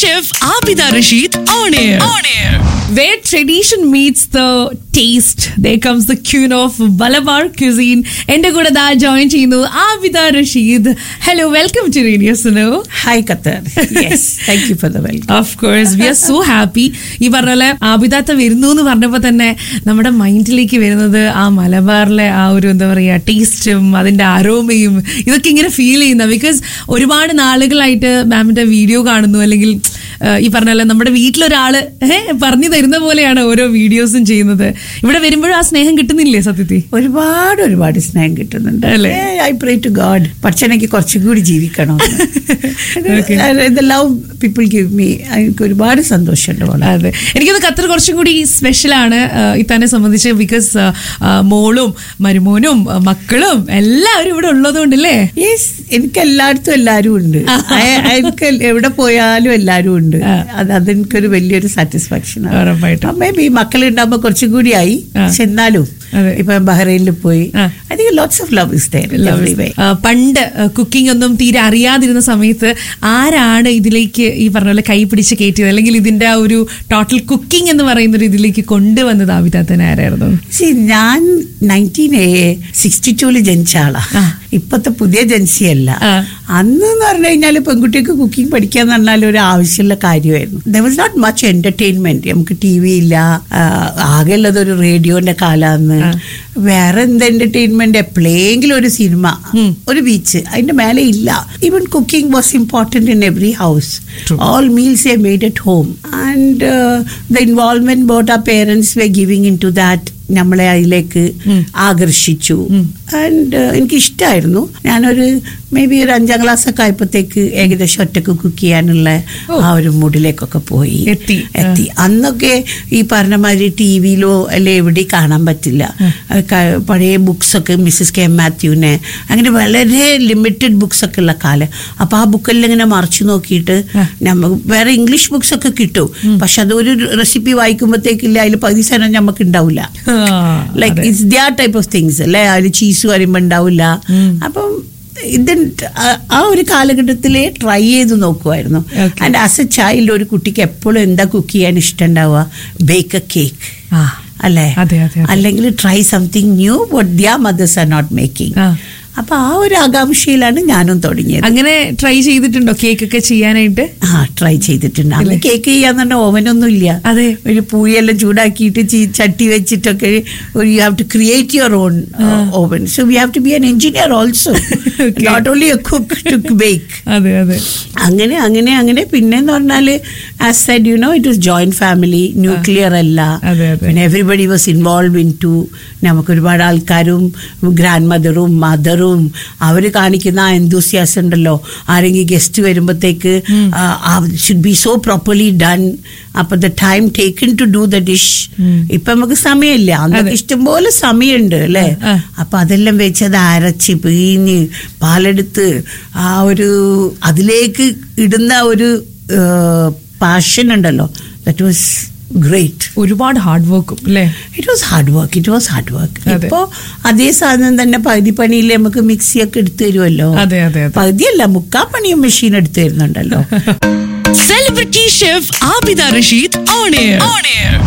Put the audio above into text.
chef Abida Rashid on air. On air. Where tradition meets the taste, there comes the queen of Malabar cuisine. എന്റെ കൂടെ ദാ join ചെയ്യുന്നു Abida Rasheed hello welcome to radio Suno Hi, Qatar. Yes, thank you for the welcome. Of course we are so happy ഈ പറഞ്ഞ പോലെ ആബിദാത്ത വരുന്നു എന്ന് പറഞ്ഞപ്പോൾ തന്നെ നമ്മുടെ മൈൻഡിലേക്ക് വരുന്നത് ആ മലബാറിലെ ആ ഒരു എന്താ പറയുക ടേസ്റ്റും അതിന്റെ അരോമയും ഇതൊക്കെ ഇങ്ങനെ ഫീൽ ചെയ്യുന്ന ബിക്കോസ് ഒരുപാട് നാളുകളായിട്ട് മാമിന്റെ വീഡിയോ കാണുന്നു അല്ലെങ്കിൽ ആ, ഈ പറഞ്ഞ പോലെ നമ്മുടെ വീട്ടിലൊരാള് ഏഹ്, പറഞ്ഞു തരുന്ന പോലെയാണ് ഓരോ വീഡിയോസും ചെയ്യുന്നത് ഇവിടെ വരുമ്പോഴും ആ സ്നേഹം കിട്ടുന്നില്ലേ സത്യത്തിൽ ഒരുപാട് ഒരുപാട് സ്നേഹം കിട്ടുന്നുണ്ട് അല്ലേ? ഐ പ്രേ ടു ഗാഡ് പക്ഷെ എനിക്ക് കുറച്ചും കൂടി ജീവിക്കണം Okay. Love people give me എനിക്ക് ഒരുപാട് സന്തോഷമുണ്ട് മോളെ അതെ എനിക്കത് ഖത്തർ കുറച്ചും കൂടി സ്പെഷ്യലാണ് ഇത്താനെ സംബന്ധിച്ച് ബിക്കോസ് മോളും മരുമോനും ആ, മക്കളും എല്ലാവരും ഇവിടെ ഉള്ളതുകൊണ്ടല്ലേ യെസ് എനിക്ക് എല്ലായിടത്തും എല്ലാവരും ഉണ്ട് I- എനിക്ക് എവിടെ പോയാലും എല്ലാവരും ഉണ്ട് അത് അതെനിക്കൊരു വലിയൊരു സാറ്റിസ്ഫാക്ഷൻ ഉറപ്പായിട്ടും. മേ ബി മക്കളുണ്ടാകുമ്പോ കുറച്ചും കൂടി ആയി ആ. പക്ഷെ എന്നാലും അതെ. ഇപ്പൊ ബഹ്റൈനിൽ പോയി ആ. I think lots of love is there ആ, പണ്ട് കുക്കിംഗ് ഒന്നും തീരെ അറിയാതിരുന്ന സമയത്ത് ആരാണ് ഇതിലേക്ക് ഈ പറഞ്ഞ പോലെ കൈ പിടിച്ച് കയറ്റിയത് അല്ലെങ്കിൽ ഇതിന്റെ ആ ഒരു ടോട്ടൽ കുക്കിംഗ് എന്ന് പറയുന്ന ഒരു ഇതിലേക്ക് കൊണ്ടുവന്നത് ആവിതാത്തന ആരായിരുന്നു See, ഞാൻ നയൻറ്റീൻ സിക്സ്റ്റി ടൂല് ജനിച്ച ആളാ ആ. ഇപ്പത്തെ പുതിയ ജൻസിയല്ല ആ. അന്ന് എന്ന് പറഞ്ഞു കഴിഞ്ഞാൽ പെൺകുട്ടിക്ക് കുക്കിംഗ് പഠിക്കാന്ന് പറഞ്ഞാൽ ഒരു ആവശ്യമുള്ള കാര്യമായിരുന്നു there was not much entertainment നമുക്ക് ടി വി ഇല്ല ആ, ആകെയുള്ളത് ഒരു റേഡിയോന്റെ കാലാന്ന് വേറെ എന്ത് എന്റർടൈൻമെന്റ് എപ്പോഴെങ്കിലും ഒരു സിനിമ ഒരു ബീച്ച് അതിന്റെ മേലെ ഇല്ല even cooking was important in every house all meals are made at home and uh, the involvement both our parents were giving into that നമ്മളെ അതിലേക്ക് ആകർഷിച്ചു ആൻഡ് എനിക്ക് ഇഷ്ടമായിരുന്നു ഞാനൊരു മേ ബി ഒരു അഞ്ചാം ക്ലാസ് ഒക്കെ ആയപ്പോഴത്തേക്ക് ഏകദേശം ഒറ്റക്ക് കുക്ക് ചെയ്യാനുള്ള ആ ഒരു മൂഡിലേക്കൊക്കെ പോയി എത്തി. എത്തി അന്നൊക്കെ ഈ പറഞ്ഞ മാതിരി ടി വിയിലോ അല്ലെ എവിടെ കാണാൻ പറ്റില്ല ക- പഴയ ബുക്സ് ഒക്കെ മിസ്സസ് കെ എം മാത്യുവിനെ അങ്ങനെ വളരെ ലിമിറ്റഡ് ബുക്സ് ഒക്കെ ഉള്ള കാലം അപ്പൊ ആ ബുക്കെല്ലാം ഇങ്ങനെ മറിച്ചു നോക്കിയിട്ട് നമുക്ക് വേറെ ഇംഗ്ലീഷ് ബുക്സ് ഒക്കെ കിട്ടും പക്ഷെ അതൊരു റെസിപ്പി വായിക്കുമ്പോഴത്തേക്കില്ല അതിൽ പകുതി സാധനം നമുക്ക് ഉണ്ടാവില്ല like it's their type of things അല്ലെ അതിൽ ചീസ് വരുമ്പോ ഉണ്ടാവില്ല അപ്പം ഇത് ആ ഒരു കാലഘട്ടത്തിലെ ട്രൈ ചെയ്ത് നോക്കുമായിരുന്നു Okay. And as a child ഒരു കുട്ടിക്ക് എപ്പോഴും എന്താ കുക്ക് ചെയ്യാൻ ഇഷ്ടം ഉണ്ടാവുക ബേക്ക് എ കേക്ക് ആ അല്ലേ അതെ, അതെ, അതെ. അല്ലെങ്കിൽ try something new what their mothers are not making ആ. അപ്പൊ ആ ഒരു ആകാംക്ഷയിലാണ് ഞാനും തുടങ്ങിയത് അങ്ങനെ ട്രൈ ചെയ്തിട്ടുണ്ടോ കേക്ക് ഒക്കെ ചെയ്യാനായിട്ട് ആ ട്രൈ ചെയ്തിട്ടുണ്ട് അന്ന് കേക്ക് ചെയ്യാൻ തന്നെ ഓവനൊന്നും ഇല്ല അതെ. ഒരു പൂയെല്ലാം ചൂടാക്കിയിട്ട് ചീ- ചട്ടി വെച്ചിട്ടൊക്കെ ഒരു you have to create your own oven so we have to be an engineer also Okay. Not only a cook to bake അതെ അതെ അങ്ങനെ അങ്ങനെ അങ്ങനെ പിന്നെ എന്ന് പറഞ്ഞാല് as said you know it was joint family nuclear അല്ല അതെ, അതെ. പിന്നെ everybody was involve in to നമുക്ക് ഒരുപാട് ആൾക്കാരും ഗ്രാൻഡ് മദറും മദറും അവർ കാണിക്കുന്ന ആ എന്തൂസിയാസം ഉണ്ടല്ലോ ആരെങ്കിലും ഗസ്റ്റ് വരുമ്പോഴത്തേക്ക് should be so properly done അപ്പൊ the time taken to do the dish ഇപ്പൊ നമുക്ക് സമയമില്ല അന്നൊക്കെ ഇഷ്ടംപോലെ സമയമുണ്ട് അല്ലേ ആ. അപ്പൊ അതെല്ലാം വെച്ച് അത് അരച്ച് പിഴിഞ്ഞ് പാലെടുത്ത് ആ ഒരു അതിലേക്ക് ഇടുന്ന ഒരു പാഷൻ ഉണ്ടല്ലോ ദറ്റ് വാസ് ഗ്രേറ്റ് ഒരുപാട് ഹാർഡ് വർക്കും അല്ലേ it was hard work it was hard work അതെ. ഇപ്പോ അതേ സാധനം തന്നെ പകുതി പണിയിൽ നമുക്ക് മിക്സി ഒക്കെ എടുത്തു തരുമല്ലോ അതെ, അതെ, അതെ. പകുതിയല്ല മുക്കാ പണിയും മെഷീൻ എടുത്തു തരുന്നുണ്ടല്ലോ Celebrity chef Abida Rashid on air. On air.